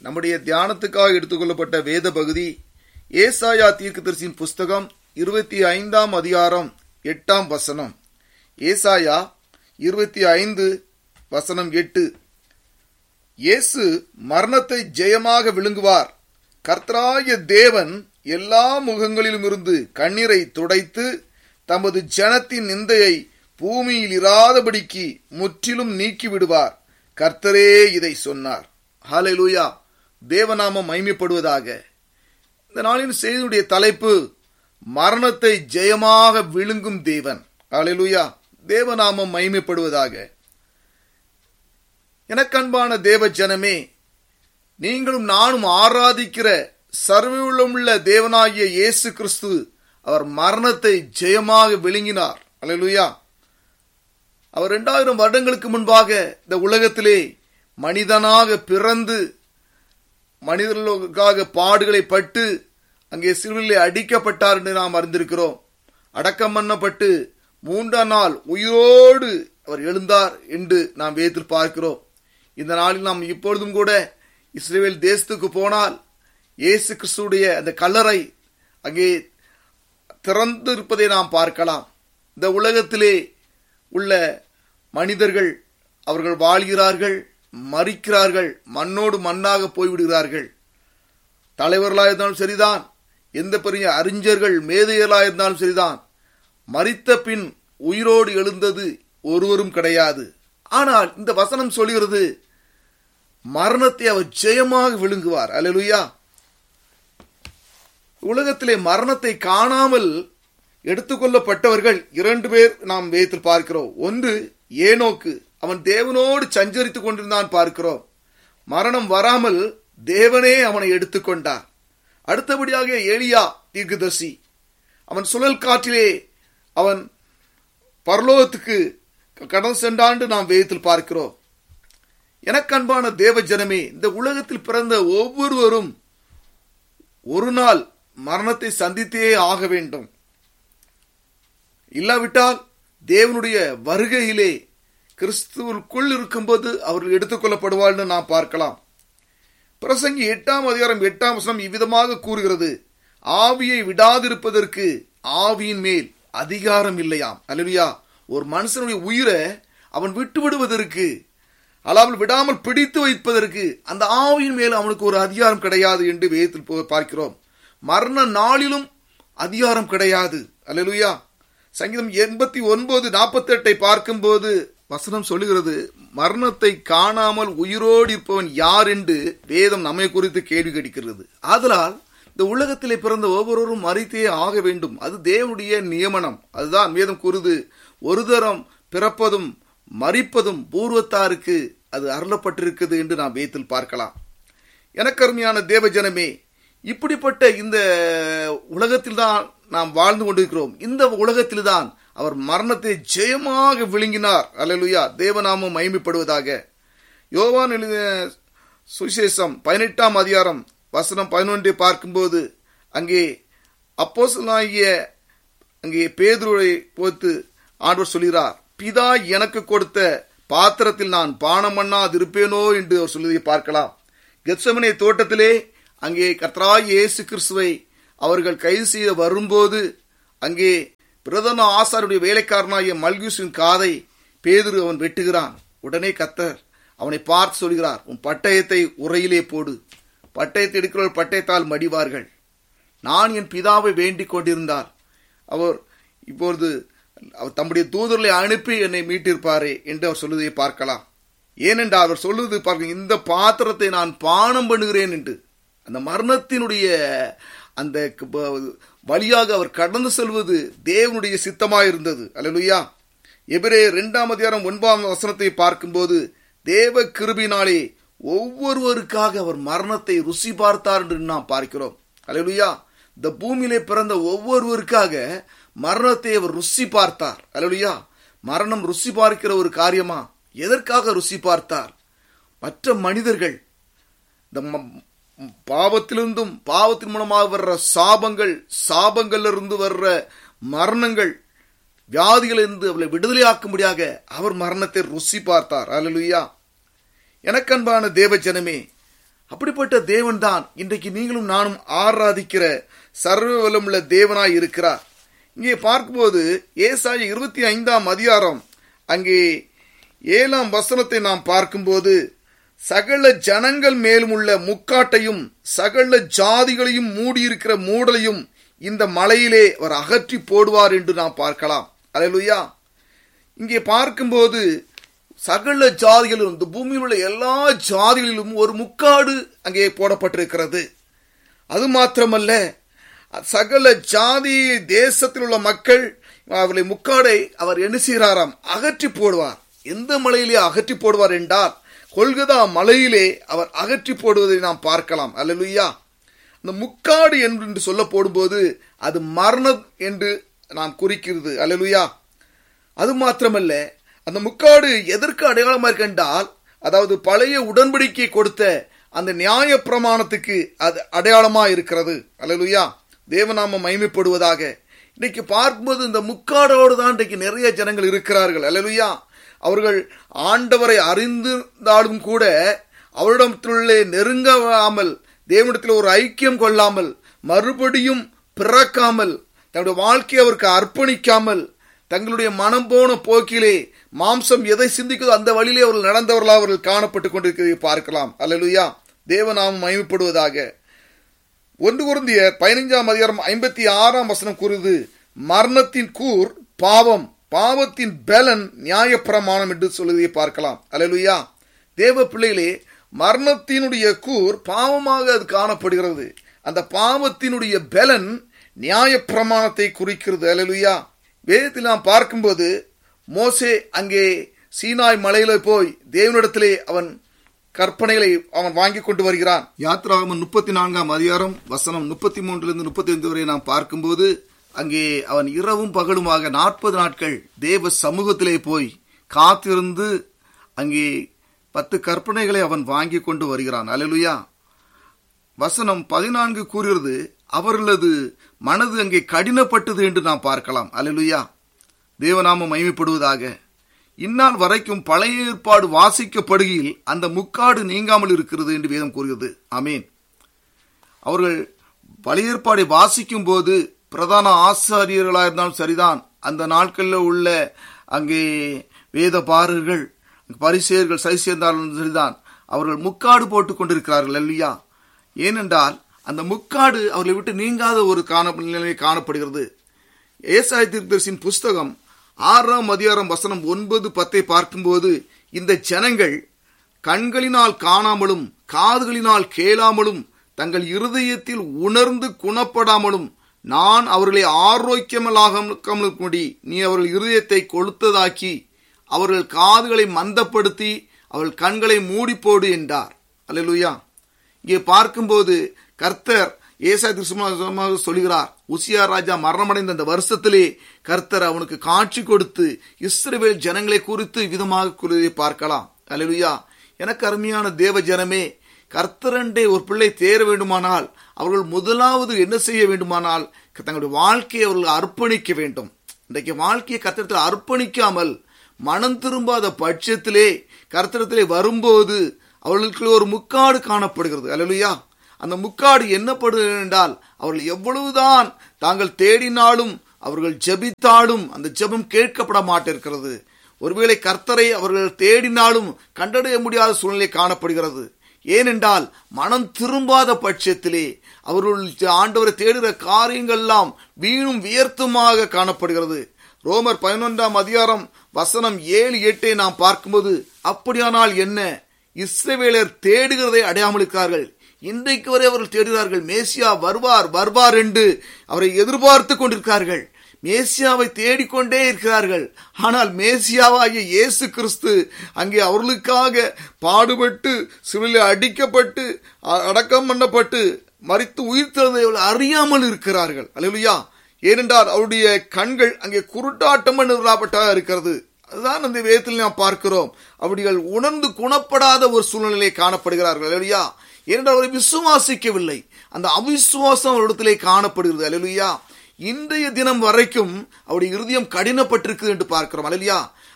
நம்முடைய தியானத்துக்காக எடுத்துக்கொள்ளப்பட்ட வேத பகுதி ஏசாயா தீர்க்கதரிசியின் புஸ்தகம் இருபத்தி ஐந்தாம் அதிகாரம் எட்டாம் வசனம் ஏசாயா இருபத்தி ஐந்து வசனம் எட்டு இயேசு மரணத்தை ஜெயமாக விழுங்குவார் கர்த்தராய தேவன் எல்லா முகங்களிலும் இருந்து கண்ணீரை துடைத்து தமது ஜனத்தின் நிந்தையை பூமியில் இராதபடிக்கு முற்றிலும் நீக்கி விடுவார் கர்த்தரே இதை சொன்னார் ஹalleluya தேவநாமம் மைமைப்படுவதாக இந்த நாளின் செய்தியுடைய தலைப்பு மரணத்தை ஜெயமாக விழுங்கும் தேவன் ஹalleluya தேவநாமம் மைமைப்படுவதாக எனக்கன்பான தேவ ஜனமே நீங்களும் நானும் ஆராதிக்கிற சர்வவுள்ள தேவனாகிய இயேசு கிறிஸ்து அவர் மரணத்தை ஜெயமாக விழுங்கினார் அல்லேலூயா அவர் இரண்டாயிரம் வருடங்களுக்கு முன்பாக இந்த உலகத்திலே மனிதனாக பிறந்து மனிதர்களுக்காக பாடுகளை பட்டு அங்கே சிறுவிலே அடிக்கப்பட்டார் என்று நாம் அறிந்திருக்கிறோம் அடக்கம் பண்ணப்பட்டு மூன்றாம் நாள் உயிரோடு அவர் எழுந்தார் என்று நாம் வேதத்தில் பார்க்கிறோம் இந்த நாளில் நாம் இப்பொழுதும் கூட இஸ்ரேல் தேசத்துக்கு போனால் இயேசு கிறிஸ்துடைய அந்த கல்லறை அங்கே திறந்து இருப்பதை நாம் பார்க்கலாம் இந்த உலகத்திலே உள்ள மனிதர்கள் அவர்கள் வாழ்கிறார்கள் மறிக்கிறார்கள் மண்ணோடு மண்ணாக போய்விடுகிறார்கள் தலைவர்களாக இருந்தாலும் சரிதான் எந்த பெரிய அறிஞர்கள் மேதைகளாக இருந்தாலும் சரிதான் மறித்த பின் உயிரோடு எழுந்தது ஒருவரும் கிடையாது ஆனால் இந்த வசனம் சொல்கிறது மரணத்தை அவர் ஜெயமாக விழுங்குவார் அல்லேலூயா உலகத்திலே மரணத்தை காணாமல் எடுத்துக்கொள்ளப்பட்டவர்கள் இரண்டு பேர் நாம் வேத்தில் பார்க்கிறோம் ஒன்று ஏனோக்கு அவன் தேவனோடு சஞ்சரித்துக் கொண்டிருந்தான் பார்க்கிறோம் மரணம் வராமல் தேவனே அவனை எடுத்துக்கொண்டார் அடுத்தபடியாக எலியா தீர்க்கதர்சி அவன் சுழல் காற்றிலே அவன் பரலோகத்துக்கு கடந்து சென்றாண்டு நாம் வேதத்தில் பார்க்கிறோம் எனக்கு அன்பான தேவ ஜனமே இந்த உலகத்தில் பிறந்த ஒவ்வொருவரும் ஒரு நாள் மரணத்தை சந்தித்தே ஆக வேண்டும் இல்லாவிட்டால் தேவனுடைய வருகையிலே கிறிஸ்துவுக்குள் இருக்கும்போது அவர்கள் எடுத்துக்கொள்ளப்படுவாள்னு நாம் பார்க்கலாம் பிரசங்கி எட்டாம் அதிகாரம் எட்டாம் வசனம் இவ்விதமாக கூறுகிறது ஆவியை விடாதிருப்பதற்கு ஆவியின் மேல் அதிகாரம் இல்லையாம் அல்லவியா ஒரு மனுஷனுடைய உயிரை அவன் விட்டு விடுவதற்கு அல்லாமல் விடாமல் பிடித்து வைப்பதற்கு அந்த ஆவியின் மேல் அவனுக்கு ஒரு அதிகாரம் கிடையாது என்று வேதத்தில் பார்க்கிறோம் மரண நாளிலும் அதிகாரம் கிடையாது அல்லலுயா சங்கீதம் எண்பத்தி ஒன்பது நாற்பத்தி எட்டை பார்க்கும்போது வசனம் சொல்லுகிறது மரணத்தை காணாமல் உயிரோடு இருப்பவன் யார் என்று வேதம் நம்மை குறித்து கேள்வி கேட்கிறது ஆதலால் இந்த உலகத்திலே பிறந்த ஒவ்வொருவரும் மறித்தே ஆக வேண்டும் அது தேவனுடைய நியமனம் அதுதான் வேதம் கூறுது ஒரு தரம் பிறப்பதும் மறிப்பதும் பூர்வத்தாருக்கு அது அருளப்பட்டிருக்குது என்று நாம் வேத்தில் பார்க்கலாம் எனக்கருமையான தேவஜனமே இப்படிப்பட்ட இந்த உலகத்தில் தான் நாம் வாழ்ந்து கொண்டிருக்கிறோம் இந்த உலகத்தில் தான் அவர் மரணத்தை ஜெயமாக விழுங்கினார் அல்லலுயா தேவநாமம் மகிமைப்படுவதாக யோவான் எழுதிய சுவிசேஷம் பதினெட்டாம் அதிகாரம் வசனம் பதினொன்றை பார்க்கும்போது அங்கே அப்போசனாகிய அங்கே பேதுருவை போத்து ஆண்டவர் சொல்கிறார் பிதா எனக்கு கொடுத்த பாத்திரத்தில் நான் பானம் பண்ணாதிருப்பேனோ என்று அவர் சொல்வதை பார்க்கலாம் கெத்சமனை தோட்டத்திலே அங்கே கத்ராய் இயேசு கிறிஸ்துவை அவர்கள் கைது செய்ய வரும்போது அங்கே பிரதம ஆசாருடைய வேலைக்காரனாகிய மல்கியூஸின் காதை பேதுரு அவன் வெட்டுகிறான் உடனே கத்தர் அவனை பார்த்து சொல்கிறார் உன் பட்டயத்தை உரையிலே போடு பட்டயத்தை எடுக்கிறவர் பட்டயத்தால் மடிவார்கள் நான் என் பிதாவை வேண்டிக் கொண்டிருந்தால் அவர் இப்பொழுது அவர் தம்முடைய தூதர்களை அனுப்பி என்னை மீட்டிருப்பாரே என்று அவர் சொல்வதை பார்க்கலாம் ஏனென்றால் அவர் சொல்லுவது பார்க்க இந்த பாத்திரத்தை நான் பானம் பண்ணுகிறேன் என்று அந்த மரணத்தினுடைய அந்த வழியாக அவர் கடந்து செல்வது தேவனுடைய சித்தமாக இருந்தது அல்லலுயா எபிரே இரண்டாம் அதிகாரம் ஒன்பதாம் வசனத்தை பார்க்கும்போது தேவ கிருபினாலே ஒவ்வொருவருக்காக அவர் மரணத்தை ருசி பார்த்தார் என்று நாம் பார்க்கிறோம் அல்லலுயா இந்த பூமியிலே பிறந்த ஒவ்வொருவருக்காக மரணத்தை அவர் ருசி பார்த்தார் அல்லலுயா மரணம் ருசி பார்க்கிற ஒரு காரியமா எதற்காக ருசி பார்த்தார் மற்ற மனிதர்கள் இந்த பாவத்திலிருந்தும் பாவத்தின் மூலமாக வர்ற சாபங்கள் சாபங்களிலிருந்து வர்ற மரணங்கள் வியாதிகளிலிருந்து அவளை விடுதலையாக்கும்படியாக அவர் மரணத்தை ருசி பார்த்தார் அலலுயா எனக்கன்பான தேவ ஜனமே அப்படிப்பட்ட தேவன் தான் இன்றைக்கு நீங்களும் நானும் ஆராதிக்கிற சர்வ வல்லமுள்ள தேவனாய் இருக்கிறார் இங்கே பார்க்கும்போது ஏசாய இருபத்தி ஐந்தாம் அதிகாரம் அங்கே ஏழாம் வசனத்தை நாம் பார்க்கும்போது சகல ஜனங்கள் மேலும் உள்ள முக்காட்டையும் சகல ஜாதிகளையும் மூடியிருக்கிற மூடலையும் இந்த மலையிலே அவர் அகற்றி போடுவார் என்று நாம் பார்க்கலாம் அல்லேலூயா இங்கே பார்க்கும்போது சகல ஜாதிகளிலும் இந்த பூமியில் உள்ள எல்லா ஜாதிகளிலும் ஒரு முக்காடு அங்கே போடப்பட்டிருக்கிறது அது மாத்திரமல்ல சகல ஜாதி தேசத்தில் உள்ள மக்கள் அவர்களை முக்காடை அவர் என்ன செய்கிறாராம் அகற்றி போடுவார் எந்த மலையிலே அகற்றி போடுவார் என்றால் கொல்கதா மலையிலே அவர் அகற்றி போடுவதை நாம் பார்க்கலாம் அல்லலுயா அந்த முக்காடு என்று சொல்ல போடும்போது அது மரணம் என்று நாம் குறிக்கிறது அல்லலுயா அது மாத்திரமல்ல அந்த முக்காடு எதற்கு அடையாளமா இருக்கின்றால் அதாவது பழைய உடன்படிக்கை கொடுத்த அந்த நியாய பிரமாணத்துக்கு அது அடையாளமா இருக்கிறது அல்லலுயா தேவநாமம் மைமைப்படுவதாக இன்னைக்கு பார்க்கும்போது இந்த முக்காடோடு தான் இன்றைக்கு நிறைய ஜனங்கள் இருக்கிறார்கள் அல்லலுயா அவர்கள் ஆண்டவரை அறிந்திருந்தாலும் கூட அவரிடத்திலே நெருங்காமல் தேவனிடத்தில் ஒரு ஐக்கியம் கொள்ளாமல் மறுபடியும் பிறக்காமல் தன்னுடைய வாழ்க்கையை அவருக்கு அர்ப்பணிக்காமல் தங்களுடைய மனம் போன போக்கிலே மாம்சம் எதை சிந்திக்குதோ அந்த வழியிலே அவர்கள் நடந்தவர்களாக அவர்கள் காணப்பட்டு கொண்டிருக்கிறதை பார்க்கலாம் அல்லலுயா தேவநாமம் மயமப்படுவதாக ஒன்று குருந்திய பதினைஞ்சாம் அதிகாரம் ஐம்பத்தி ஆறாம் வசனம் கூறுது மரணத்தின் கூர் பாவம் பாவத்தின் பலன் நியாயப்பிரமாணம் என்று சொல்வதை பார்க்கலாம் அல்லலுயா தேவ பிள்ளைகளே மரணத்தினுடைய கூர் பாவமாக அது காணப்படுகிறது அந்த பாவத்தினுடைய பலன் நியாயப்பிரமாணத்தை குறிக்கிறது அல்லலுயா வேதத்தில் நாம் பார்க்கும்போது மோசே அங்கே சீனாய் மலையில போய் தேவனிடத்திலே அவன் கற்பனைகளை அவன் வாங்கி கொண்டு வருகிறான் யாத்ராகமன் முப்பத்தி நான்காம் அதிகாரம் வசனம் முப்பத்தி மூன்றிலிருந்து முப்பத்தி ஐந்து வரை நாம் பார்க்கும்போது அங்கே அவன் இரவும் பகலுமாக நாற்பது நாட்கள் தேவ சமூகத்திலே போய் காத்திருந்து அங்கே பத்து கற்பனைகளை அவன் வாங்கி கொண்டு வருகிறான் அலலுயா வசனம் பதினான்கு கூறுகிறது அவர்களது மனது அங்கே கடினப்பட்டது என்று நாம் பார்க்கலாம் அலலுயா தேவநாமம் மைமைப்படுவதாக இந்நாள் வரைக்கும் பழைய ஏற்பாடு வாசிக்கப்படுகையில் அந்த முக்காடு நீங்காமல் இருக்கிறது என்று வேதம் கூறுகிறது அமேன் அவர்கள் பழைய ஏற்பாடை வாசிக்கும் போது பிரதான ஆசாரியர்களாக இருந்தாலும் சரிதான் அந்த நாட்களில் உள்ள அங்கே வேத பாரர்கள் பரிசெயர்கள் சரி சேர்ந்தாலும் சரிதான் அவர்கள் முக்காடு போட்டுக் கொண்டிருக்கிறார்கள் இல்லையா ஏனென்றால் அந்த முக்காடு அவர்களை விட்டு நீங்காத ஒரு காண நிலை காணப்படுகிறது ஏசாய தீர்க்கதரிசியின் புஸ்தகம் ஆறாம் அதிகாரம் வசனம் ஒன்பது பத்தை பார்க்கும்போது இந்த ஜனங்கள் கண்களினால் காணாமலும் காதுகளினால் கேளாமலும் தங்கள் இருதயத்தில் உணர்ந்து குணப்படாமலும் நான் அவர்களை ஆரோக்கியமலாகமுடி நீ அவர்கள் இருதயத்தை கொளுத்ததாக்கி அவர்கள் காதுகளை மந்தப்படுத்தி அவர்கள் கண்களை மூடி போடு என்றார் அல்லேலூயா இங்கே பார்க்கும்போது கர்த்தர் ஏசா திருசுமாக சொல்கிறார் உசியா ராஜா மரணமடைந்த அந்த வருஷத்திலே கர்த்தர் அவனுக்கு காட்சி கொடுத்து இஸ்ரேல் ஜனங்களை குறித்து விதமாக கூறுவதை பார்க்கலாம் அல்லேலூயா எனக்கு அருமையான தேவ ஜனமே கர்த்தரண்டே ஒரு பிள்ளை தேர வேண்டுமானால் அவர்கள் முதலாவது என்ன செய்ய வேண்டுமானால் தங்களுடைய வாழ்க்கையை அவர்கள் அர்ப்பணிக்க வேண்டும் இன்றைக்கு வாழ்க்கையை கர்த்தரத்தில் அர்ப்பணிக்காமல் மனம் திரும்பாத பட்சத்திலே கர்த்தரத்திலே வரும்போது அவர்களுக்கு ஒரு முக்காடு காணப்படுகிறது அல்லலுயா அந்த முக்காடு என்னப்படுகிறது என்றால் அவர்கள் எவ்வளவுதான் தாங்கள் தேடினாலும் அவர்கள் ஜெபித்தாலும் அந்த ஜெபம் கேட்கப்பட மாட்டிருக்கிறது ஒருவேளை கர்த்தரை அவர்கள் தேடினாலும் கண்டடைய முடியாத சூழ்நிலை காணப்படுகிறது ஏனென்றால் மனம் திரும்பாத பட்சத்திலே அவர்கள் ஆண்டவரை தேடுகிற காரியங்கள்லாம் வீணும் வியர்த்துமாக காணப்படுகிறது ரோமர் பதினொன்றாம் அதிகாரம் வசனம் ஏழு எட்டை நாம் பார்க்கும்போது அப்படியானால் என்ன இஸ்ரவேலர் தேடுகிறதை அடையாமல் இருக்கிறார்கள் இன்றைக்கு வரை அவர்கள் தேடுகிறார்கள் மேசியா வருவார் வருவார் என்று அவரை எதிர்பார்த்து கொண்டிருக்கிறார்கள் மேசியாவை தேடிக்கொண்டே இருக்கிறார்கள் ஆனால் மேசியாவாகிய இயேசு கிறிஸ்து அங்கே அவர்களுக்காக பாடுபட்டு சிவிலில் அடிக்கப்பட்டு அடக்கம் பண்ணப்பட்டு மறித்து உயிர் திறந்ததை அறியாமல் இருக்கிறார்கள் அல்லையா ஏனென்றால் அவருடைய கண்கள் அங்கே குருட்டாட்டம் பண்ணப்பட்டதாக இருக்கிறது அதுதான் அந்த வேதத்தில் நாம் பார்க்கிறோம் அப்படிகள் உணர்ந்து குணப்படாத ஒரு சூழ்நிலை காணப்படுகிறார்கள் இல்லையா ஏனென்றால் அவரை விசுவாசிக்கவில்லை அந்த அவிசுவாசம் அவரிடத்திலே காணப்படுகிறது அலையா இன்றைய தினம் வரைக்கும் அவருடைய இருதயம் கடினப்பட்டிருக்குது என்று பார்க்கிறோம் அலையா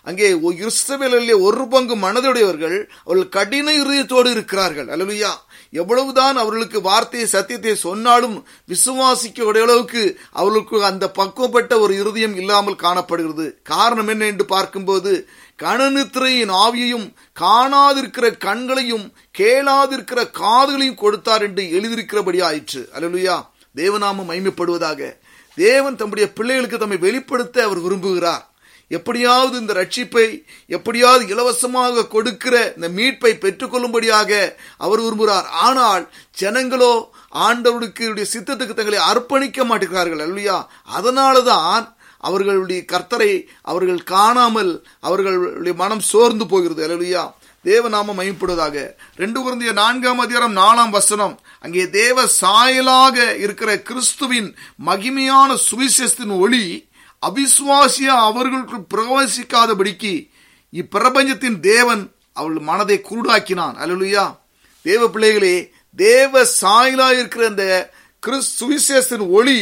அங்கே இஸ்ரவேலிலே ஒரு பங்கு மனதுடையவர்கள் அவர்கள் கடின இருதயத்தோடு இருக்கிறார்கள் அல்லலுயா எவ்வளவுதான் அவர்களுக்கு வார்த்தையை சத்தியத்தை சொன்னாலும் விசுவாசிக்க அளவுக்கு அவர்களுக்கு அந்த பக்குவப்பட்ட ஒரு இருதயம் இல்லாமல் காணப்படுகிறது காரணம் என்ன என்று பார்க்கும்போது கணநித்திரையின் ஆவியையும் காணாதிருக்கிற கண்களையும் கேளாதிருக்கிற காதுகளையும் கொடுத்தார் என்று எழுதியிருக்கிறபடி ஆயிற்று அல்லலுயா தேவநாமம் மைமைப்படுவதாக தேவன் தம்முடைய பிள்ளைகளுக்கு தம்மை வெளிப்படுத்த அவர் விரும்புகிறார் எப்படியாவது இந்த ரட்சிப்பை எப்படியாவது இலவசமாக கொடுக்கிற இந்த மீட்பை பெற்றுக்கொள்ளும்படியாக அவர் விரும்புகிறார் ஆனால் ஜனங்களோ ஆண்டவருக்கு சித்தத்துக்கு தங்களை அர்ப்பணிக்க மாட்டேங்கிறார்கள் அல்லையா அதனால தான் அவர்களுடைய கர்த்தரை அவர்கள் காணாமல் அவர்களுடைய மனம் சோர்ந்து போகிறது அல்லையா தேவநாமம் மயப்படுவதாக ரெண்டு குருந்திய நான்காம் அதிகாரம் நாலாம் வசனம் அங்கே தேவ சாயலாக இருக்கிற கிறிஸ்துவின் மகிமையான சுவிசேஷத்தின் ஒளி அவிசுவாசிய அவர்களுக்கு பிரவேசிக்காதபடிக்கு இப்பிரபஞ்சத்தின் தேவன் அவள் மனதை குருடாக்கினான் அல்லா தேவ பிள்ளைகளே தேவ சாயலா இருக்கிற இந்த கிறிஸ் சுவிசேஷத்தின் ஒளி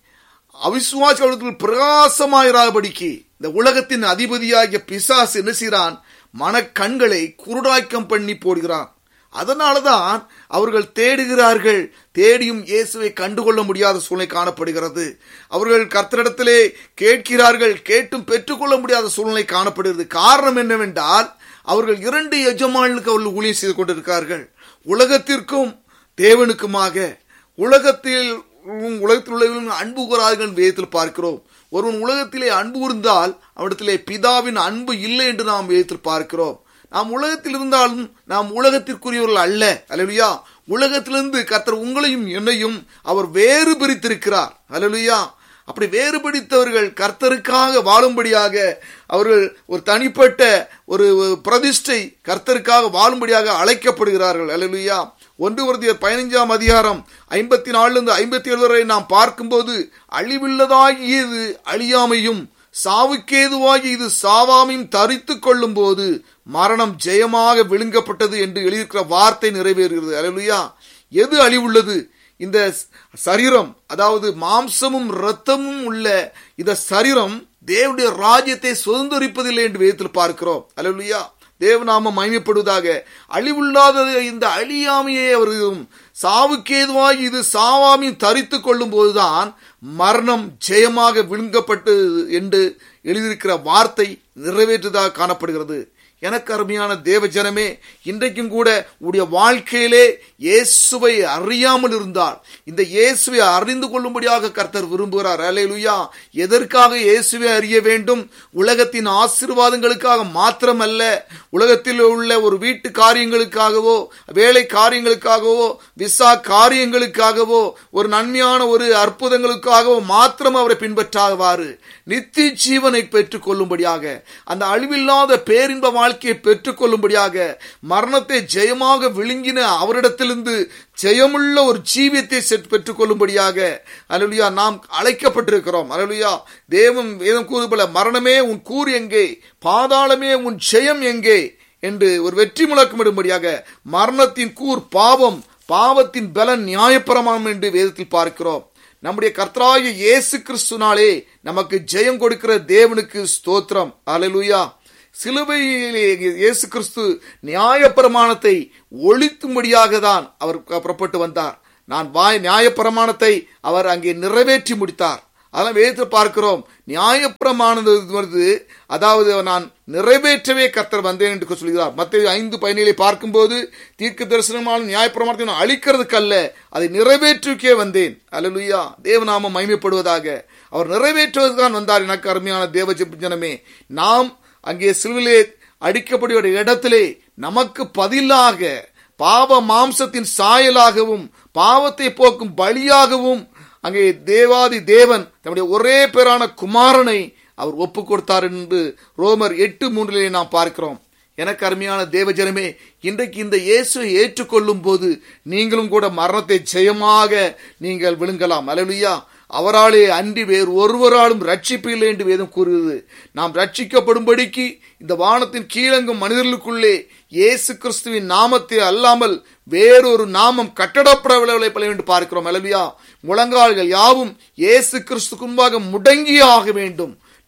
அவிசுவாசிகளுக்கு பிரகாசமாயிராதபடிக்கு இந்த உலகத்தின் அதிபதியாகிய பிசாசு என்ன செய்கிறான் மனக்கண்களை குருடாக்கம் பண்ணி போடுகிறான் அதனாலதான் அவர்கள் தேடுகிறார்கள் தேடியும் இயேசுவை கண்டுகொள்ள முடியாத சூழ்நிலை காணப்படுகிறது அவர்கள் கர்த்தரிடத்திலே கேட்கிறார்கள் கேட்டும் பெற்றுக்கொள்ள முடியாத சூழ்நிலை காணப்படுகிறது காரணம் என்னவென்றால் அவர்கள் இரண்டு எஜமானுக்கு அவர்கள் ஊழியம் செய்து கொண்டிருக்கிறார்கள் உலகத்திற்கும் தேவனுக்குமாக உலகத்தில் உலகத்தில் உள்ளவர்களும் அன்பு கூறார்கள் வேதத்தில் பார்க்கிறோம் ஒருவன் உலகத்திலே அன்பு இருந்தால் அவனிடத்திலே பிதாவின் அன்பு இல்லை என்று நாம் வேதத்தில் பார்க்கிறோம் நாம் உலகத்தில் இருந்தாலும் நாம் உலகத்திற்குரியவர்கள் அல்ல அலலுயா உலகத்திலிருந்து கர்த்தர் உங்களையும் என்னையும் அவர் வேறு பிரித்திருக்கிறார் அலலுயா அப்படி வேறுபடித்தவர்கள் கர்த்தருக்காக வாழும்படியாக அவர்கள் ஒரு தனிப்பட்ட ஒரு பிரதிஷ்டை கர்த்தருக்காக வாழும்படியாக அழைக்கப்படுகிறார்கள் அலலுயா ஒன்று வருதியர் பதினைஞ்சாம் அதிகாரம் ஐம்பத்தி நாலுல இருந்து ஐம்பத்தி ஏழு வரை நாம் பார்க்கும்போது அழிவில்லதாகியது அழியாமையும் சாவுக்கேதுவாகி இது சாவாமையும் தரித்து கொள்ளும் போது மரணம் ஜெயமாக விழுங்கப்பட்டது என்று எழுதியிருக்கிற வார்த்தை நிறைவேறுகிறது அலலுயா எது அழிவுள்ளது இந்த சரீரம் அதாவது மாம்சமும் இரத்தமும் உள்ள இந்த சரீரம் தேவனுடைய ராஜ்யத்தை சுதந்திரிப்பதில்லை என்று வேதத்தில் பார்க்கிறோம் அலலுயா தேவநாமம் மகிமைப்படுவதாக அழிவுள்ளாத இந்த அழியாமையை அவர்களும் சாவுக்கேதுவாய் இது சாவாமையும் தரித்து கொள்ளும் போதுதான் மரணம் ஜெயமாக விழுங்கப்பட்டு என்று எழுதியிருக்கிற வார்த்தை நிறைவேற்றுதாக காணப்படுகிறது எனக்கு அருமையான தேவ ஜனமே இன்றைக்கும் கூட உடைய வாழ்க்கையிலே இயேசுவை அறியாமல் இருந்தால் இந்த இயேசுவை அறிந்து கொள்ளும்படியாக கர்த்தர் விரும்புகிறார் அலையலுயா எதற்காக இயேசுவை அறிய வேண்டும் உலகத்தின் ஆசீர்வாதங்களுக்காக மாத்திரமல்ல உலகத்தில் உள்ள ஒரு வீட்டு காரியங்களுக்காகவோ வேலை காரியங்களுக்காகவோ விசா காரியங்களுக்காகவோ ஒரு நன்மையான ஒரு அற்புதங்களுக்காகவோ மாத்திரம் அவரை பின்பற்றாவாறு நித்திய ஜீவனை பெற்றுக் கொள்ளும்படியாக அந்த அழிவில்லாத பேரின்ப வாழ்க்கையை பெற்றுக் கொள்ளும்படியாக மரணத்தை ஜெயமாக விழுங்கின அவரிடத்திலிருந்து ஜெயமுள்ள ஒரு ஜீவியத்தை பெற்றுக் கொள்ளும்படியாக அலுலியா நாம் அழைக்கப்பட்டிருக்கிறோம் அலுலியா தேவன் வேதம் கூறுபோல மரணமே உன் கூறு எங்கே பாதாளமே உன் ஜெயம் எங்கே என்று ஒரு வெற்றி முழக்கமிடும்படியாக மரணத்தின் கூர் பாவம் பாவத்தின் பலன் நியாயப்பிரமாணம் என்று வேதத்தில் பார்க்கிறோம் நம்முடைய கர்த்தராய இயேசு கிறிஸ்துனாலே நமக்கு ஜெயம் கொடுக்கிற தேவனுக்கு ஸ்தோத்திரம் அலலுயா சிலுவையிலே இயேசு கிறிஸ்து நியாயப்பிரமாணத்தை ஒழித்தும்படியாக தான் அவர் புறப்பட்டு வந்தார் நான் வாய் நியாயப்பிரமாணத்தை அவர் அங்கே நிறைவேற்றி முடித்தார் அதெல்லாம் வேதத்தில் பார்க்கிறோம் நியாயப்பிரமானது வருது அதாவது நான் நிறைவேற்றவே கர்த்தர் வந்தேன் என்று சொல்கிறார் மத்திய ஐந்து பதினேழை பார்க்கும்போது தீர்க்க தரிசனமான நியாயப்பிரமாணத்தை நான் அழிக்கிறதுக்கு அல்ல அதை நிறைவேற்றுக்கே வந்தேன் அலலுயா தேவநாமம் மைமைப்படுவதாக அவர் நிறைவேற்றுவதற்கு தான் வந்தார் எனக்கு அருமையான தேவ ஜனமே நாம் அங்கே சிலுவிலே அடிக்கப்படுகிற இடத்திலே நமக்கு பதிலாக பாவ மாம்சத்தின் சாயலாகவும் பாவத்தை போக்கும் பலியாகவும் அங்கே தேவாதி தேவன் தம்முடைய ஒரே பேரான குமாரனை அவர் ஒப்பு கொடுத்தார் என்று ரோமர் எட்டு மூன்றிலே நாம் பார்க்கிறோம் எனக்கு அருமையான தேவஜனமே இன்றைக்கு இந்த இயேசுவை ஏற்றுக்கொள்ளும் போது நீங்களும் கூட மரணத்தை ஜெயமாக நீங்கள் விழுங்கலாம் அலலுயா அவராலே அன்றி வேறு ஒருவராலும் ரட்சிப்பு இல்லை என்று வேதம் கூறுகிறது நாம் ரட்சிக்கப்படும்படிக்கு இந்த வானத்தின் கீழங்கும் மனிதர்களுக்குள்ளே இயேசு கிறிஸ்துவின் நாமத்தை அல்லாமல் வேறொரு நாமம் கட்டடப்படவில்லை என்று பார்க்கிறோம் அலவியா முழங்கால்கள் யாவும் இயேசு கிறிஸ்துக்கு முன்பாக முடங்கியே ஆக வேண்டும்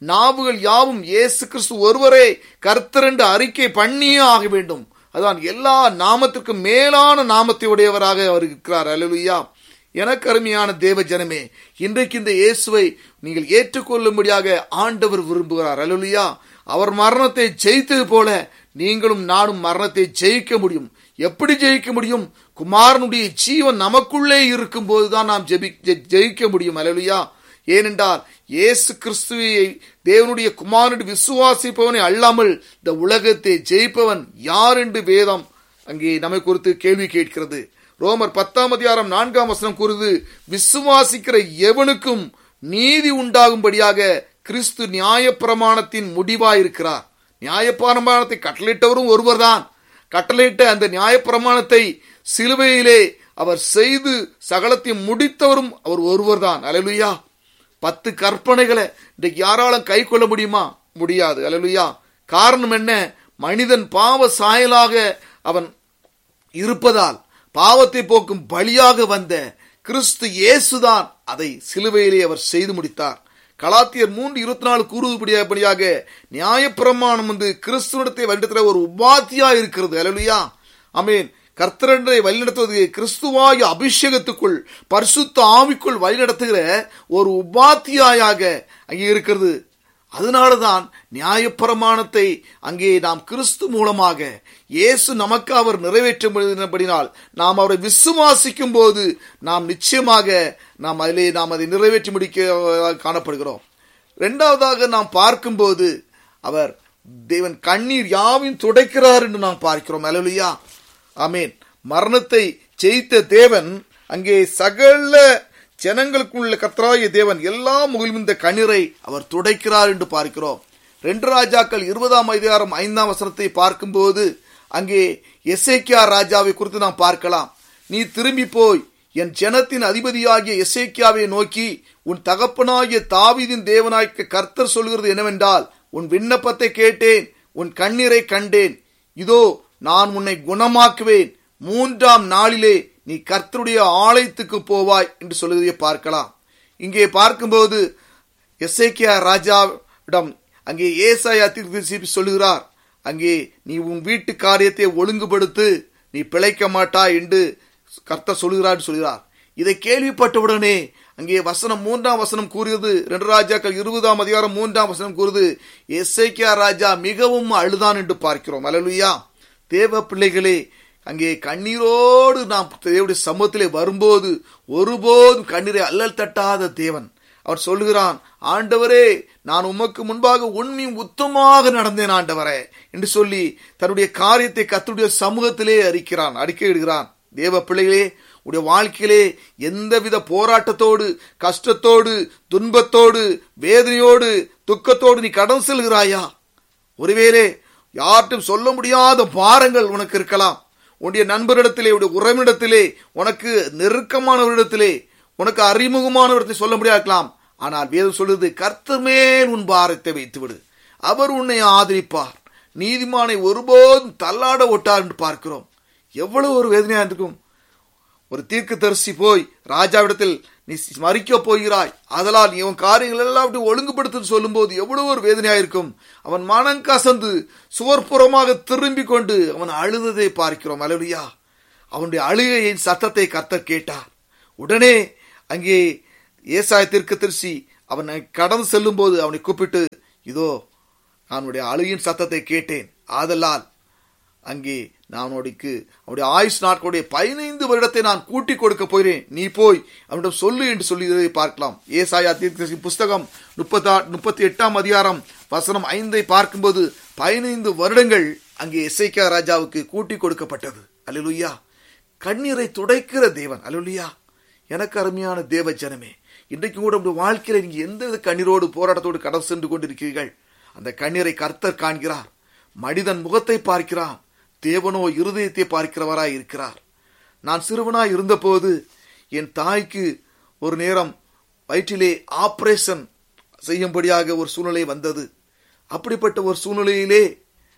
நாவுகள் யாவும் இயேசு கிறிஸ்து ஒருவரே கர்த்தரென்று அறிக்கை பண்ணியே ஆக வேண்டும் அதான் எல்லா நாமத்திற்கும் மேலான நாமத்தை உடையவராக அவர் இருக்கிறார் அல்லலுயா எனக்கு அருமையான தேவ ஜனமே இன்றைக்கு இந்த இயேசுவை நீங்கள் ஏற்றுக்கொள்ளும்படியாக ஆண்டவர் விரும்புகிறார் அல்லலுயா அவர் மரணத்தை ஜெயித்தது போல நீங்களும் நானும் மரணத்தை ஜெயிக்க முடியும் எப்படி ஜெயிக்க முடியும் குமாரனுடைய ஜீவன் நமக்குள்ளே இருக்கும் போதுதான் நாம் ஜெபி ஜெயிக்க முடியும் அலலுயா ஏனென்றால் இயேசு கிறிஸ்துவை தேவனுடைய குமாரனுடைய விசுவாசிப்பவனை அல்லாமல் இந்த உலகத்தை ஜெயிப்பவன் யார் என்று வேதம் அங்கே நம்மை குறித்து கேள்வி கேட்கிறது ரோமர் பத்தாம் அதிகாரம் நான்காம் வசனம் கூறுது விசுவாசிக்கிற எவனுக்கும் நீதி உண்டாகும்படியாக கிறிஸ்து நியாயப்பிரமாணத்தின் முடிவாயிருக்கிறார் நியாயப்பிரமாணத்தை கட்டளையிட்டவரும் ஒருவர்தான் கட்டளையிட்ட அந்த நியாயப்பிரமாணத்தை சிலுவையிலே அவர் செய்து சகலத்தை முடித்தவரும் அவர் ஒருவர்தான் அலலுயா பத்து கற்பனைகளை இன்றைக்கு யாராலும் கை கொள்ள முடியுமா முடியாது அலலுயா காரணம் என்ன மனிதன் பாவ சாயலாக அவன் இருப்பதால் பாவத்தை போக்கும் பலியாக வந்த கிறிஸ்து இயேசுதான் அதை சிலுவையிலே அவர் செய்து முடித்தார் கலாத்தியர் மூன்று இருபத்தி நாலு கூறுபடியாக நியாயப்பிரமாணம் வந்து கிறிஸ்துவத்தை வழிநடத்துகிற ஒரு உபாத்தியா இருக்கிறது அலலுயா அமீன் கர்த்தரண்டை வழிநடத்துவது கிறிஸ்துவாய அபிஷேகத்துக்குள் பரிசுத்த ஆவிக்குள் வழிநடத்துகிற ஒரு உபாத்தியாயாக அங்கே இருக்கிறது அதனாலதான் நியாயப்பிரமாணத்தை அங்கே நாம் கிறிஸ்து மூலமாக இயேசு நமக்கு அவர் நிறைவேற்றபடினால் நாம் அவரை விசுவாசிக்கும் போது நாம் நிச்சயமாக நாம் அதிலே நாம் அதை நிறைவேற்றி முடிக்க காணப்படுகிறோம் இரண்டாவதாக நாம் பார்க்கும்போது அவர் தேவன் கண்ணீர் யாவையும் துடைக்கிறார் என்று நாம் பார்க்கிறோம் அலலுயா ஆமேன் மரணத்தை ஜெயித்த தேவன் அங்கே சகல ஜனங்களுக்குள்ள கர்த்தராகிய தேவன் எல்லா முகிலும் இந்த கண்ணீரை அவர் துடைக்கிறார் என்று பார்க்கிறோம் ரெண்டு ராஜாக்கள் இருபதாம் அதிகாரம் ஐந்தாம் வசனத்தை பார்க்கும்போது அங்கே எசேக்கியா ராஜாவை குறித்து நாம் பார்க்கலாம் நீ திரும்பி போய் என் ஜனத்தின் அதிபதியாகிய எசேக்கியாவை நோக்கி உன் தகப்பனாகிய தாவிதின் தேவனாய்க்க கர்த்தர் சொல்கிறது என்னவென்றால் உன் விண்ணப்பத்தை கேட்டேன் உன் கண்ணீரை கண்டேன் இதோ நான் உன்னை குணமாக்குவேன் மூன்றாம் நாளிலே நீ கர்த்தருடைய ஆலயத்துக்கு போவாய் என்று சொல்லுவதை பார்க்கலாம் இங்கே பார்க்கும்போது எஸ்ஐக்கியா ராஜாவிடம் அங்கே ஏசாயா தீர்ப்பு சொல்லுகிறார் அங்கே நீ உன் வீட்டு காரியத்தை ஒழுங்குபடுத்து நீ பிழைக்க மாட்டாய் என்று கர்த்தர் சொல்கிறார் சொல்கிறார் இதை கேள்விப்பட்டவுடனே அங்கே வசனம் மூன்றாம் வசனம் கூறுகிறது ரெண்டு ராஜாக்கள் இருபதாம் அதிகாரம் மூன்றாம் வசனம் கூறுது எஸ்ஐக்கியா ராஜா மிகவும் அழுதான் என்று பார்க்கிறோம் அலலுயா தேவ பிள்ளைகளே அங்கே கண்ணீரோடு நாம் தேவடைய சமூகத்திலே வரும்போது ஒருபோதும் கண்ணீரை அல்லல் தட்டாத தேவன் அவர் சொல்லுகிறான் ஆண்டவரே நான் உமக்கு முன்பாக உண்மையும் உத்தமாக நடந்தேன் ஆண்டவரே என்று சொல்லி தன்னுடைய காரியத்தை கத்துடைய சமூகத்திலே அறிக்கிறான் அறிக்கையிடுகிறான் தேவ பிள்ளைகளே உடைய வாழ்க்கையிலே எந்தவித போராட்டத்தோடு கஷ்டத்தோடு துன்பத்தோடு வேதனையோடு துக்கத்தோடு நீ கடன் செல்கிறாயா ஒருவேளை யார்ட்டும் சொல்ல முடியாத பாரங்கள் உனக்கு இருக்கலாம் உன்னுடைய நண்பரிடத்திலே உடைய உறவினிடத்திலே உனக்கு நெருக்கமானவரிடத்திலே உனக்கு அறிமுகமானவரத்தை சொல்ல முடியாக்கலாம் ஆனால் வேதம் சொல்லுது கர்த்தர் மேல் உன் பாரத்தை வைத்து விடு அவர் உன்னை ஆதரிப்பார் நீதிமானை ஒருபோதும் தள்ளாட ஒட்டார் என்று பார்க்கிறோம் எவ்வளவு ஒரு வேதனையா இருக்கும் ஒரு தீர்க்க தரிசி போய் ராஜாவிடத்தில் நீ மறிக்க போகிறாய் அதனால் நீ உன் காரியங்கள் எல்லாம் ஒழுங்குபடுத்த சொல்லும் போது எவ்வளவு ஒரு வேதனையா இருக்கும் அவன் மனம் கசந்து சுவர்புறமாக திரும்பி கொண்டு அவன் அழுததை பார்க்கிறோம் அலலுயா அவனுடைய அழுகையின் சத்தத்தை கர்த்தர் கேட்டார் உடனே அங்கே ஏசாய தீர்க்க தரிசி அவனை கடந்து செல்லும் போது அவனை கூப்பிட்டு இதோ அவனுடைய அழுகின் சத்தத்தை கேட்டேன் ஆதலால் அங்கே நான் அவனுக்கு அவனுடைய ஆயுஷ் நாட்களுடைய பதினைந்து வருடத்தை நான் கூட்டி கொடுக்க போகிறேன் நீ போய் அவனிடம் சொல்லு என்று சொல்லி பார்க்கலாம் ஏசாயா தீர்க்கதரிசி புஸ்தகம் முப்பத்தா முப்பத்தி எட்டாம் அதிகாரம் வசனம் ஐந்தை பார்க்கும்போது பதினைந்து வருடங்கள் அங்கே எஸ்ஐகா ராஜாவுக்கு கூட்டி கொடுக்கப்பட்டது அலுலுயா கண்ணீரை துடைக்கிற தேவன் அலுலுயா எனக்கு அருமையான தேவ ஜனமே இன்றைக்கு கூட உங்களுடைய வாழ்க்கையில நீங்க எந்த கண்ணீரோடு போராட்டத்தோடு கடந்து சென்று கொண்டிருக்கிறீர்கள் அந்த கண்ணீரை கர்த்தர் காண்கிறார் மனிதன் முகத்தை பார்க்கிறான் தேவனோ இருதயத்தை பார்க்கிறவராய் இருக்கிறார் நான் சிறுவனாய் இருந்தபோது என் தாய்க்கு ஒரு நேரம் வயிற்றிலே ஆபரேஷன் செய்யும்படியாக ஒரு சூழ்நிலை வந்தது அப்படிப்பட்ட ஒரு சூழ்நிலையிலே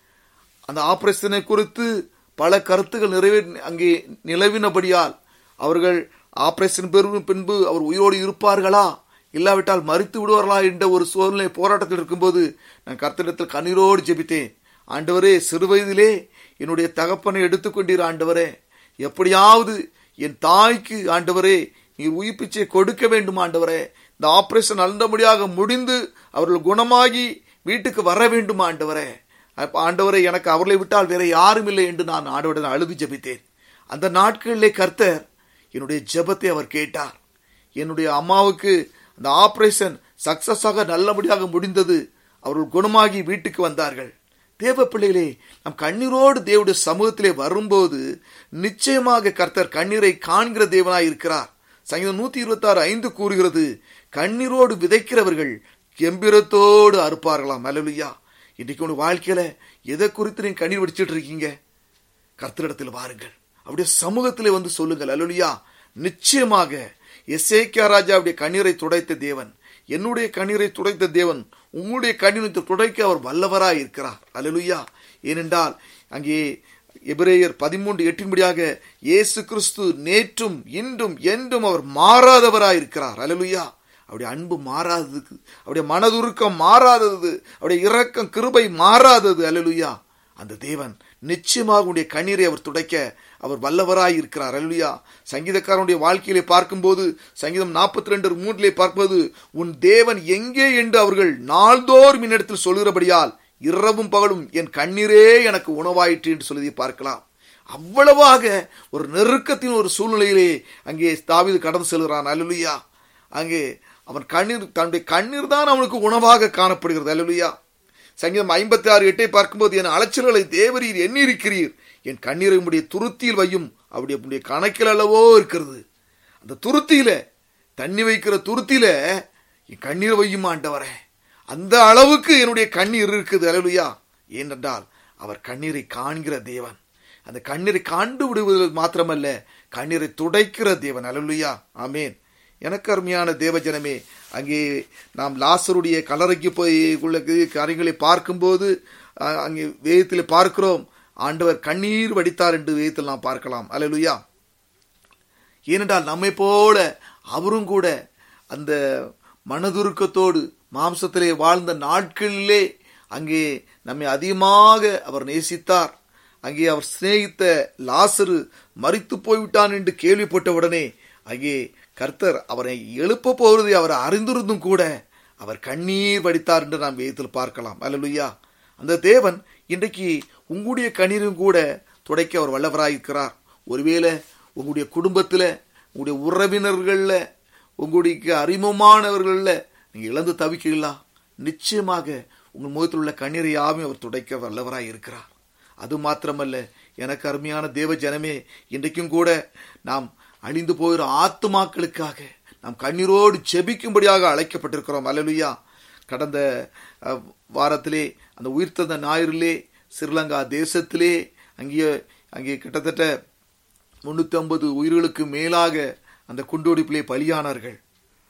அந்த ஆபரேஷனை குறித்து பல கருத்துகள் நிறைவே அங்கே நிலவினபடியால் அவர்கள் ஆபரேஷன் பெறும் பின்பு அவர் உயிரோடு இருப்பார்களா இல்லாவிட்டால் மறித்து விடுவார்களா என்ற ஒரு சூழ்நிலை போராட்டத்தில் இருக்கும்போது நான் கர்த்தரிடத்தில் கண்ணீரோடு ஜெபித்தேன் ஆண்டவரே சிறுவயதிலே என்னுடைய தகப்பனை எடுத்துக்கொண்டீர் ஆண்டவரே எப்படியாவது என் தாய்க்கு ஆண்டவரே நீர் உயிர்ப்பிச்சை கொடுக்க வேண்டும் ஆண்டவரே இந்த ஆபரேஷன் நல்லபடியாக முடிந்து அவர்கள் குணமாகி வீட்டுக்கு வர வேண்டும் ஆண்டவரே அப்ப ஆண்டவரே எனக்கு அவர்களை விட்டால் வேற யாரும் இல்லை என்று நான் ஆண்டவரிடம் அழுது ஜெபித்தேன் அந்த நாட்களிலே கர்த்தர் என்னுடைய ஜெபத்தை அவர் கேட்டார் என்னுடைய அம்மாவுக்கு அந்த ஆபரேஷன் சக்சஸாக நல்லபடியாக முடிந்தது அவர்கள் குணமாகி வீட்டுக்கு வந்தார்கள் தேவ பிள்ளைகளே நம் கண்ணீரோடு தேவனுடைய சமூகத்திலே வரும்போது நிச்சயமாக கர்த்தர் கண்ணீரை காண்கிற தேவனாய் இருக்கிறார் சங்கீதம் நூத்தி இருபத்தி ஆறு ஐந்து கூறுகிறது கண்ணீரோடு விதைக்கிறவர்கள் கெம்பீரத்தோடு அறுப்பார்களாம் அலலுயா இன்றைக்கு உங்க வாழ்க்கையில எதை குறித்து நீங்க கண்ணீர் வடிச்சிட்டு இருக்கீங்க கர்த்தரிடத்தில் வாருங்கள் அப்படியே சமூகத்திலே வந்து சொல்லுங்கள் அலுலியா நிச்சயமாக எஸ்ஏகே ராஜாவுடைய கண்ணீரை துடைத்த தேவன் என்னுடைய கண்ணீரை துடைத்த தேவன் உங்களுடைய கண்ணீரை துடைக்க அவர் வல்லவராய் இருக்கிறார் அலலுயா ஏனென்றால் அங்கே எபிரேயர் பதிமூன்று எட்டின்படியாக இயேசு கிறிஸ்து நேற்றும் இன்றும் என்றும் அவர் மாறாதவராய் இருக்கிறார் அலலுயா அவருடைய அன்பு மாறாததுக்கு அவருடைய மனதுருக்கம் மாறாதது அவருடைய இரக்கம் கிருபை மாறாதது அலலுயா அந்த தேவன் நிச்சயமாக உடைய கண்ணீரை அவர் துடைக்க அவர் வல்லவராய் இருக்கிறார் அல்லையா சங்கீதக்காரனுடைய வாழ்க்கையிலே பார்க்கும்போது சங்கீதம் நாற்பத்தி ரெண்டு மூன்றிலே பார்ப்பது உன் தேவன் எங்கே என்று அவர்கள் நாள்தோறும் என்னிடத்தில் சொல்கிறபடியால் இரவும் பகலும் என் கண்ணீரே எனக்கு உணவாயிற்று என்று சொல்லி பார்க்கலாம் அவ்வளவாக ஒரு நெருக்கத்தின் ஒரு சூழ்நிலையிலே அங்கே தாவிது கடந்து செல்கிறான் அல்லலுயா அங்கே அவன் கண்ணீர் தன்னுடைய கண்ணீர் தான் அவனுக்கு உணவாக காணப்படுகிறது அல்லலுயா சங்கீதம் ஐம்பத்தி ஆறு எட்டை பார்க்கும்போது என் அலைச்சல்களை தேவரீர் எண்ணிருக்கிறீர் என் கண்ணீரை உடைய துருத்தியில் வையும் அவருடைய உடைய கணக்கில் அல்லவோ இருக்கிறது அந்த துருத்தியில தண்ணி வைக்கிற துருத்தியில என் கண்ணீர் வையும் ஆண்டவரே அந்த அளவுக்கு என்னுடைய கண்ணீர் இருக்குது அலலுயா ஏனென்றால் அவர் கண்ணீரை காண்கிற தேவன் அந்த கண்ணீரை காண்டு விடுவது மாத்திரமல்ல கண்ணீரை துடைக்கிற தேவன் அலலுயா ஆமேன் எனக்கு அருமையான தேவஜனமே அங்கே நாம் லாசருடைய கலரைக்கு போய் உள்ள காரியங்களை பார்க்கும்போது அங்கே வேதத்தில் பார்க்கிறோம் ஆண்டவர் கண்ணீர் வடித்தார் என்று வேதத்தில் நாம் பார்க்கலாம் அலலுயா ஏனென்றால் நம்மை போல அவரும் கூட அந்த மனதுருக்கத்தோடு மாம்சத்திலே வாழ்ந்த நாட்களிலே அங்கே நம்மை அதிகமாக அவர் நேசித்தார் அங்கே அவர் சிநேகித்த லாசரு மறித்து போய்விட்டான் என்று கேள்விப்பட்ட உடனே அங்கே கர்த்தர் அவரை எழுப்ப போவதை அவர் அறிந்திருந்தும் கூட அவர் கண்ணீர் வடித்தார் என்று நாம் வேதத்தில் பார்க்கலாம் அல்லலுயா அந்த தேவன் இன்றைக்கு உங்களுடைய கண்ணீரும் கூட துடைக்க அவர் வல்லவராயிருக்கிறார் ஒருவேளை உங்களுடைய குடும்பத்தில் உங்களுடைய உறவினர்களில் உங்களுடைய அறிமுகமானவர்களில் நீங்கள் இழந்து தவிக்கிறீங்களா நிச்சயமாக உங்கள் முகத்தில் உள்ள கண்ணீரை யாவும் அவர் துடைக்க வல்லவராய் இருக்கிறார் அது மாத்திரமல்ல எனக்கு அருமையான தேவ ஜனமே இன்றைக்கும் கூட நாம் அழிந்து போகிற ஆத்துமாக்களுக்காக நாம் கண்ணீரோடு செபிக்கும்படியாக அழைக்கப்பட்டிருக்கிறோம் அலலுயா கடந்த வாரத்திலே அந்த உயிர்த்தந்த ஞாயிறிலே ஸ்ரீலங்கா தேசத்திலே அங்கே அங்கே கிட்டத்தட்ட முன்னூத்தி ஐம்பது உயிர்களுக்கு மேலாக அந்த குண்டோடிப்பிலே பலியானார்கள்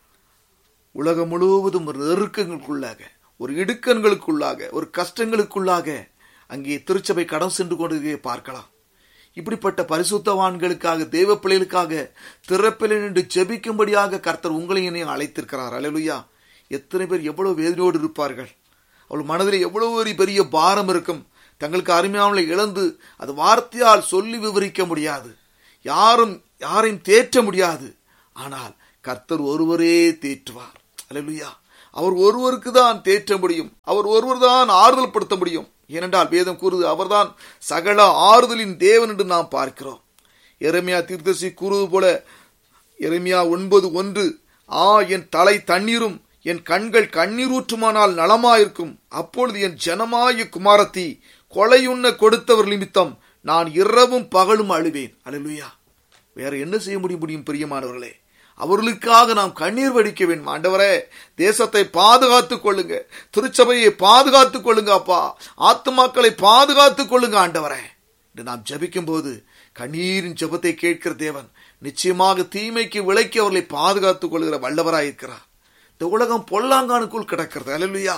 உலகம் முழுவதும் ஒரு நெருக்கங்களுக்குள்ளாக ஒரு இடுக்கண்களுக்குள்ளாக ஒரு கஷ்டங்களுக்குள்ளாக அங்கே திருச்சபை கடன் சென்று கொண்டு பார்க்கலாம் இப்படிப்பட்ட பரிசுத்தவான்களுக்காக தேவ பிள்ளைகளுக்காக திறப்பில் நின்று ஜெபிக்கும்படியாக கர்த்தர் உங்களையும் அழைத்திருக்கிறார் அலலுயா எத்தனை பேர் எவ்வளவு வேதனையோடு இருப்பார்கள் அவள் மனதில் எவ்வளவு ஒரு பெரிய பாரம் இருக்கும் தங்களுக்கு அருமையாமலை இழந்து அது வார்த்தையால் சொல்லி விவரிக்க முடியாது யாரும் யாரையும் தேற்ற முடியாது ஆனால் கர்த்தர் ஒருவரே தேற்றுவார் அலலுயா அவர் ஒருவருக்கு தான் தேற்ற முடியும் அவர் ஒருவர் தான் ஆறுதல் படுத்த முடியும் ஏனென்றால் வேதம் கூறுது அவர்தான் சகல ஆறுதலின் தேவன் என்று நாம் பார்க்கிறோம் எரமியா தீர்த்தசி கூறுவது போல எரமியா ஒன்பது ஒன்று ஆ என் தலை தண்ணீரும் என் கண்கள் கண்ணீரூற்றுமானால் நலமாயிருக்கும் அப்பொழுது என் ஜனமாய குமாரத்தி கொலையுண்ண கொடுத்தவர் நிமித்தம் நான் இரவும் பகலும் அழுவேன் அழுலுயா வேற என்ன செய்ய முடியும் முடியும் பிரியமானவர்களே அவர்களுக்காக நாம் கண்ணீர் வடிக்க வேண்டும் ஆண்டவரே தேசத்தை பாதுகாத்துக் கொள்ளுங்க திருச்சபையை பாதுகாத்துக் கொள்ளுங்க அப்பா ஆத்துமாக்களை பாதுகாத்துக் கொள்ளுங்க ஆண்டவரே என்று நாம் ஜபிக்கும் போது கண்ணீரின் ஜபத்தை கேட்கிற தேவன் நிச்சயமாக தீமைக்கு விலைக்கு அவர்களை பாதுகாத்துக் கொள்கிற வல்லவராயிருக்கிறார் இந்த உலகம் பொல்லாங்கானுக்குள் கிடக்கிறது அலலுயா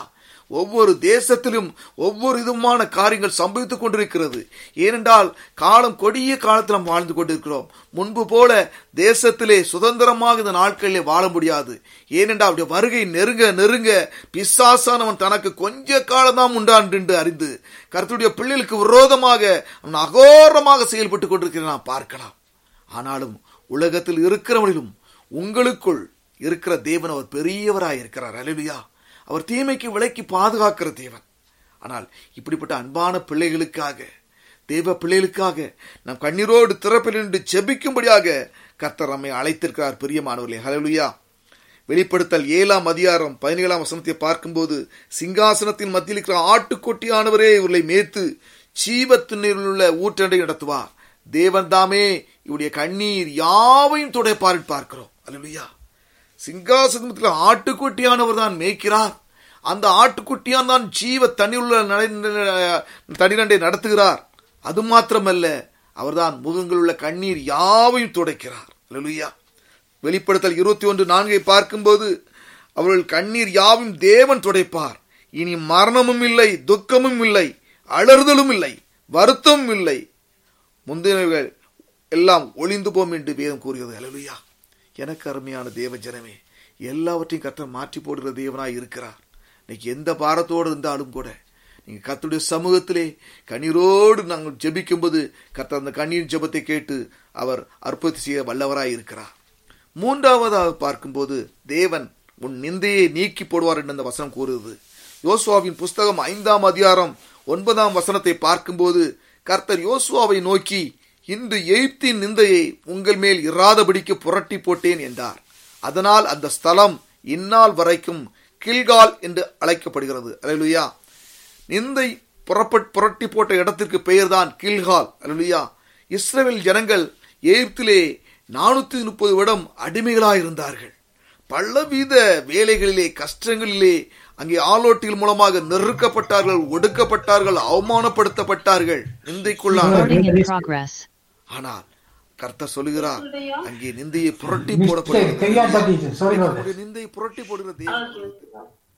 ஒவ்வொரு தேசத்திலும் ஒவ்வொரு விதமான காரியங்கள் சம்பவித்துக் கொண்டிருக்கிறது ஏனென்றால் காலம் கொடிய காலத்தில் நாம் வாழ்ந்து கொண்டிருக்கிறோம் முன்பு போல தேசத்திலே சுதந்திரமாக இந்த நாட்களிலே வாழ முடியாது ஏனென்றால் அவருடைய வருகை நெருங்க நெருங்க பிசாசானவன் தனக்கு கொஞ்ச காலம்தான் உண்டான் என்று அறிந்து கருத்துடைய பிள்ளைகளுக்கு விரோதமாக அவன் அகோரமாக செயல்பட்டுக் கொண்டிருக்கிறதை நாம் பார்க்கலாம் ஆனாலும் உலகத்தில் இருக்கிறவனிலும் உங்களுக்குள் இருக்கிற தேவன் அவர் பெரியவராய் இருக்கிறார் அலுவயா அவர் தீமைக்கு விலைக்கு பாதுகாக்கிற தேவன் ஆனால் இப்படிப்பட்ட அன்பான பிள்ளைகளுக்காக தேவ பிள்ளைகளுக்காக நம் கண்ணீரோடு திறப்பில் நின்று செபிக்கும்படியாக கர்த்தர் நம்மை அழைத்திருக்கிறார் பிரியமானவர்களே ஹலலுயா வெளிப்படுத்தல் ஏழாம் அதிகாரம் பதினேழாம் வசனத்தை பார்க்கும்போது சிங்காசனத்தின் மத்தியில் இருக்கிற ஆட்டுக்கொட்டியானவரே இவர்களை மேய்த்து ஜீவத்தினில் உள்ள ஊற்றண்டை நடத்துவார் தேவன் தாமே இவருடைய கண்ணீர் யாவையும் துடைப்பார் பார்க்கிறோம் அல்லையா சிங்காசனத்தில் ஆட்டுக்குட்டியானவர் தான் மேய்க்கிறார் அந்த ஆட்டுக்குட்டியான் தான் ஜீவ தண்ணீருள்ள தண்ணீரண்டை நடத்துகிறார் அது மாத்திரமல்ல அவர்தான் முகங்கள் உள்ள கண்ணீர் யாவையும் துடைக்கிறார் அல்லையா வெளிப்படுத்தல் இருபத்தி ஒன்று நான்கை பார்க்கும்போது அவர்கள் கண்ணீர் யாவும் தேவன் துடைப்பார் இனி மரணமும் இல்லை துக்கமும் இல்லை அலறுதலும் இல்லை வருத்தமும் இல்லை முந்தினவர்கள் எல்லாம் ஒளிந்து போம் என்று வேதம் கூறுகிறது அலலுயா எனக்கு அருமையான தேவ ஜனமே எல்லாவற்றையும் கர்த்தர் மாற்றி போடுகிற தேவனாய் இருக்கிறார் இன்னைக்கு எந்த பாரத்தோடு இருந்தாலும் கூட நீங்க கர்த்தருடைய சமூகத்திலே கண்ணீரோடு நாங்கள் ஜெபிக்கும்போது கர்த்தர் அந்த கண்ணீர் ஜெபத்தை கேட்டு அவர் அற்புதம் செய்ய வல்லவராய் இருக்கிறார் மூன்றாவதாக பார்க்கும்போது தேவன் உன் நிந்தையை நீக்கி போடுவார் என்று அந்த வசனம் கூறுகிறது யோசுவாவின் புஸ்தகம் ஐந்தாம் அதிகாரம் ஒன்பதாம் வசனத்தை பார்க்கும்போது கர்த்தர் யோசுவாவை நோக்கி இன்று எய்ப்தின் நிந்தையை உங்கள் மேல் இராதபடிக்கு புரட்டி போட்டேன் என்றார் அதனால் அந்த ஸ்தலம் இந்நாள் வரைக்கும் கில்கால் என்று அழைக்கப்படுகிறது அலையலுயா நிந்தை புறப்பட் புரட்டி போட்ட இடத்திற்கு பெயர்தான் கில்கால் அலுலியா இஸ்ரேல் ஜனங்கள் எகிப்திலே நானூத்தி முப்பது வருடம் அடிமைகளாயிருந்தார்கள் பலவித வேலைகளிலே கஷ்டங்களிலே அங்கே ஆலோட்டிகள் மூலமாக நெருக்கப்பட்டார்கள் ஒடுக்கப்பட்டார்கள் அவமானப்படுத்தப்பட்டார்கள் நிந்தைக்குள்ளான ஆனால் கர்த்தர் சொல்லுகிறார் அங்கே நிந்தையை புரட்டி போடப்படுகிறது நிந்தையை புரட்டி போடுகிற தேவன்